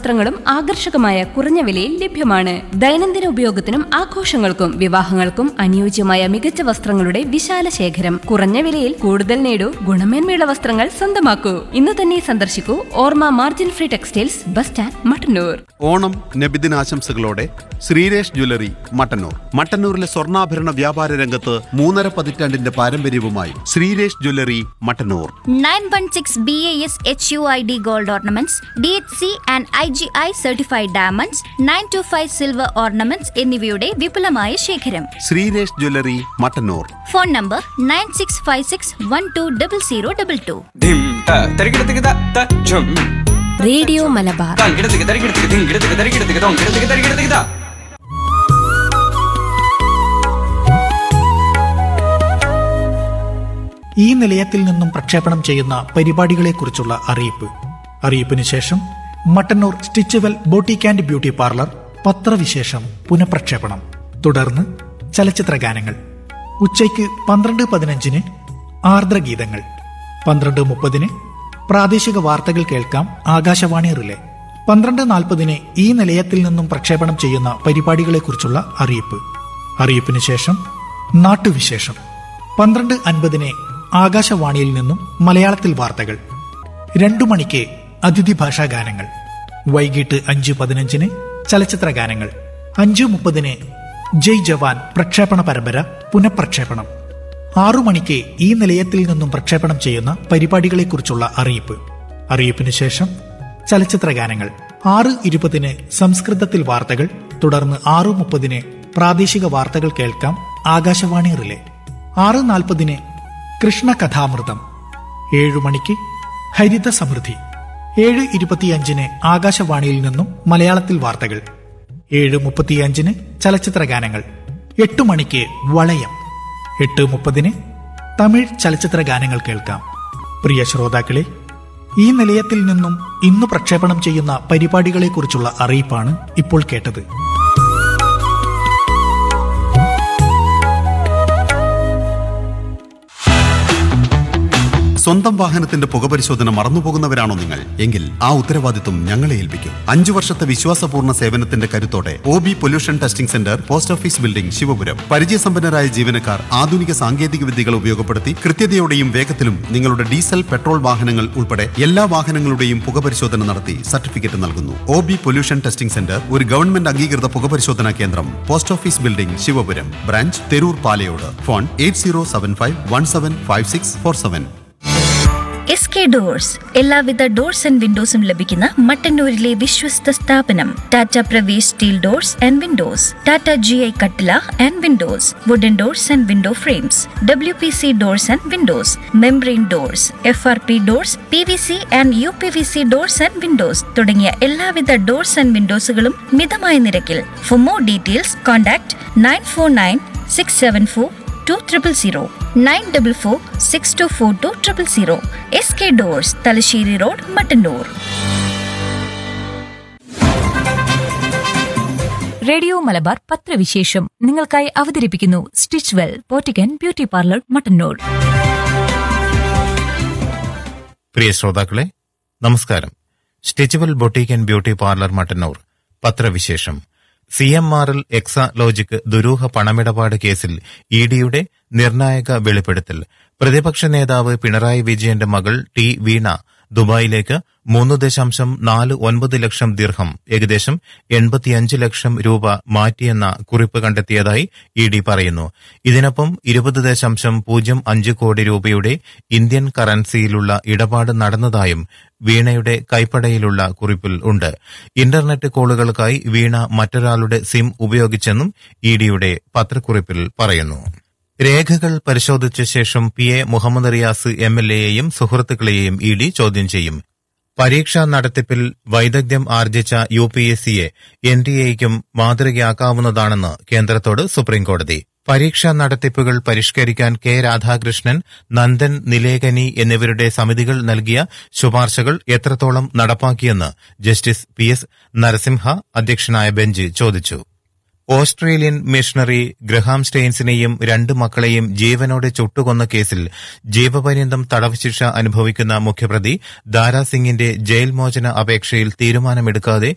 വസ്ത്രങ്ങളും ആകർഷകമായ കുറഞ്ഞ വിലയിൽ ലഭ്യമാണ് ദൈനംദിന ഉപയോഗത്തിനും ആഘോഷങ്ങൾക്കും വിവാഹങ്ങൾക്കും അനുയോജ്യമായ മികച്ച വസ്ത്രങ്ങളുടെ വിശാല ശേഖരം കുറഞ്ഞ വിലയിൽ കൂടുതൽ നേടൂ ഗുണമേന്മയുള്ള വസ്ത്രങ്ങൾ സ്വന്തമാക്കൂ ഇന്ന് തന്നെ സന്ദർശിക്കൂ Orma margin free textiles bus stand Mattannur Onam നബിദിനാശംസകളോടെ ശ്രീരേഷ് ജ്വല്ലറി മട്ടന്നൂർ മട്ടന്നൂരിലെ സ്വർണ്ണാഭരണ വ്യാപാര രംഗത്ത് മൂന്നര പതിറ്റാണ്ടിന്റെ പാരമ്പര്യവുമായി Sreeresh jewellery Mattannur 916 BAS HUID gold ornaments, DHC and IGI certified diamonds, 925 silver ornaments എന്നിവയുടെ വിപുലമായ ശേഖരം Sreeresh jewellery Mattannur phone number nine six five six one two double zero double two ധിം ത തരികിടത്തിക്ക് ത ത ഝും റേഡിയോ മലബാർ തങ്കിടത്തിക്ക് തരികിടത്തിക്ക് ധിങ്കിടത്തിക്ക് തരികിടത്തിക്ക് തൊങ്കിടത്തിക്ക് തരികിടത്തിക്ക് ത ഈ നിലയത്തിൽ നിന്നും പ്രക്ഷേപണം ചെയ്യുന്ന പരിപാടികളെക്കുറിച്ചുള്ള അറിയിപ്പ് അറിയിപ്പിന് ശേഷം Mattannur Stitchwell boutique and beauty parlour പത്രവിശേഷം പുനഃപ്രക്ഷേപണം തുടർന്ന് ചലച്ചിത്ര ഗാനങ്ങൾ ഉച്ചയ്ക്ക് പന്ത്രണ്ട് പതിനഞ്ചിന് ആർദ്രഗീതങ്ങൾ പന്ത്രണ്ട് മുപ്പതിന് പ്രാദേശിക വാർത്തകൾ കേൾക്കാം ആകാശവാണി റിലേ പന്ത്രണ്ട് നാൽപ്പതിന് ഈ നിലയത്തിൽ നിന്നും പ്രക്ഷേപണം ചെയ്യുന്ന പരിപാടികളെക്കുറിച്ചുള്ള അറിയിപ്പ് അറിയിപ്പിന് ശേഷം നാട്ടുവിശേഷം പന്ത്രണ്ട് അൻപതിന് ആകാശവാണിയിൽ നിന്നും മലയാളത്തിൽ വാർത്തകൾ രണ്ടു മണിക്ക് അതിഥി ഭാഷാ ഗാനങ്ങൾ വൈകിട്ട് അഞ്ച് പതിനഞ്ചിന് ചലച്ചിത്ര ഗാനങ്ങൾ അഞ്ചു മുപ്പതിന് ജയ് ജവാൻ പ്രക്ഷേപണ പരമ്പര പുനഃപ്രക്ഷേപണം ആറു മണിക്ക് ഈ നിലയത്തിൽ നിന്നും പ്രക്ഷേപണം ചെയ്യുന്ന പരിപാടികളെക്കുറിച്ചുള്ള അറിയിപ്പ് അറിയിപ്പിന് ശേഷം ചലച്ചിത്ര ഗാനങ്ങൾ ആറ് ഇരുപതിന് സംസ്കൃതത്തിൽ വാർത്തകൾ തുടർന്ന് ആറു മുപ്പതിന് പ്രാദേശിക വാർത്തകൾ കേൾക്കാം ആകാശവാണി റിലേ ആറ് നാൽപ്പതിന് കൃഷ്ണ കഥാമൃതം ഏഴു മണിക്ക് ഹരിത സമൃദ്ധി ഏഴ് ഇരുപത്തിയഞ്ചിന് ആകാശവാണിയിൽ നിന്നും മലയാളത്തിൽ വാർത്തകൾ ഏഴ് മുപ്പത്തിയഞ്ചിന് ചലച്ചിത്ര ഗാനങ്ങൾ എട്ട് മണിക്ക് വളയം എട്ട് മുപ്പതിന് തമിഴ് ചലച്ചിത്ര ഗാനങ്ങൾ കേൾക്കാം പ്രിയ ശ്രോതാക്കളെ ഈ നിലയത്തിൽ നിന്നും ഇന്ന് പ്രക്ഷേപണം ചെയ്യുന്ന പരിപാടികളെക്കുറിച്ചുള്ള അറിയിപ്പാണ് ഇപ്പോൾ കേട്ടത് സ്വന്തം വാഹനത്തിന്റെ പുകപരിശോധന മറന്നുപോകുന്നവരാണോ നിങ്ങൾ എങ്കിൽ ആ ഉത്തരവാദിത്വം ഞങ്ങളെ ഏൽപ്പിക്കും അഞ്ചു വർഷത്തെ വിശ്വാസപൂർണ്ണ സേവനത്തിന്റെ കരുത്തോടെ O B pollution testing centre post office building Sivapuram പരിചയസമ്പന്നരായ ജീവനക്കാർ ആധുനിക സാങ്കേതിക വിദ്യകൾ ഉപയോഗപ്പെടുത്തി കൃത്യതയോടെയും വേഗത്തിലും നിങ്ങളുടെ ഡീസൽ പെട്രോൾ വാഹനങ്ങൾ ഉൾപ്പെടെ എല്ലാ വാഹനങ്ങളുടെയും പുകപരിശോധന നടത്തി സർട്ടിഫിക്കറ്റ് നൽകുന്നു O B pollution testing centre ഒരു ഗവൺമെന്റ് അംഗീകൃത പുകപരിശോധനാ കേന്ദ്രം post office building Sivapuram branch Theroor Palayode phone eight zero seven five one seven five six four seven S K doors എല്ലാവിധ ഡോർസ് ആൻഡ് വിൻഡോസും ലഭിക്കുന്ന മട്ടന്നൂരിലെ വിശ്വസ്ത സ്ഥാപനം Tata Pravesh steel doors and windows Tata G I കട്ടില and windows wooden doors and window frames W P C doors and windows membrane doors F R P doors P V C and U P V C doors and windows തുടങ്ങിയ എല്ലാവിധ doors and വിൻഡോസുകളും മിതമായ നിരക്കിൽ for more details contact nine four nine six seven four two triple zero nine double four six two four two triple zero S K doors Thalassery road Mattannur radio Malabar പത്രവിശേഷം നിങ്ങൾക്കായി അവതരിപ്പിക്കുന്നു Stitchwell boutique beauty parlour Mattannur പ്രിയ ശ്രോതാക്കളെ നമസ്കാരം Stitchwell boutique and beauty parlour Mattannur പത്രവിശേഷം C M R L Exalogic ദുരൂഹ പണമിടപാട് കേസിൽ ഇ ഡിയുടെ നിർണായക വെളിപ്പെടുത്തൽ പ്രതിപക്ഷ നേതാവ് പിണറായി വിജയന്റെ മകൾ ടി വീണ ദുബായിലേക്ക് മൂന്ന് ദശാംശം നാല് ഒൻപത് ലക്ഷം ദീർഘം ഏകദേശം എൺപത്തിയഞ്ച് ലക്ഷം രൂപ മാറ്റിയെന്ന കുറിപ്പ് കണ്ടെത്തിയതായി ഇ ഡി പറയുന്നു ഇതിനൊപ്പം ഇരുപത് ദശാംശം പൂജ്യം അഞ്ച് കോടി രൂപയുടെ ഇന്ത്യൻ കറൻസിയിലുള്ള ഇടപാട് നടന്നതായും വീണയുടെ കൈപ്പടയിലുള്ള കുറിപ്പിൽ ഉണ്ട് ഇന്റർനെറ്റ് കോളുകൾക്കായി വീണ മറ്റൊരാളുടെ സിം ഉപയോഗിച്ചെന്നും ഇ ഡിയുടെ പത്രക്കുറിപ്പിൽ പറയുന്നു രേഖകൾ പരിശോധിച്ച ശേഷം P A Muhammad Riyas M L എയെയും സുഹൃത്തുക്കളെയും ഇ ഡി ചോദ്യം ചെയ്യും പരീക്ഷാ നടത്തിപ്പിൽ വൈദഗ്ധ്യം ആർജിച്ച യു പി എസ് സിയെ എൻ ഡി എയ്ക്കും മാതൃകയാക്കാവുന്നതാണെന്ന് കേന്ദ്രത്തോട് സുപ്രീംകോടതി പരീക്ഷാ നടത്തിപ്പുകൾ പരിഷ്കരിക്കാൻ കെ രാധാകൃഷ്ണൻ നന്ദൻ നിലേകനി എന്നിവരുടെ സമിതികൾ നൽകിയ ശുപാർശകൾ എത്രത്തോളം നടപ്പാക്കിയെന്ന് ജസ്റ്റിസ് പി എസ് നരസിംഹ അധ്യക്ഷനായ ബെഞ്ച് ചോദിച്ചു ഓസ്ട്രേലിയൻ മിഷണറി ഗ്രഹാം സ്റ്റെയിൻസിനെയും രണ്ട് മക്കളെയും ജീവനോടെ ചുട്ടുകൊന്ന കേസിൽ ജീവപര്യന്തം തടവ് ശിക്ഷ അനുഭവിക്കുന്ന മുഖ്യപ്രതി ദാരാ സിംഗിന്റെ ജയിൽ മോചന അപേക്ഷയിൽ തീരുമാനമെടുക്കാതെ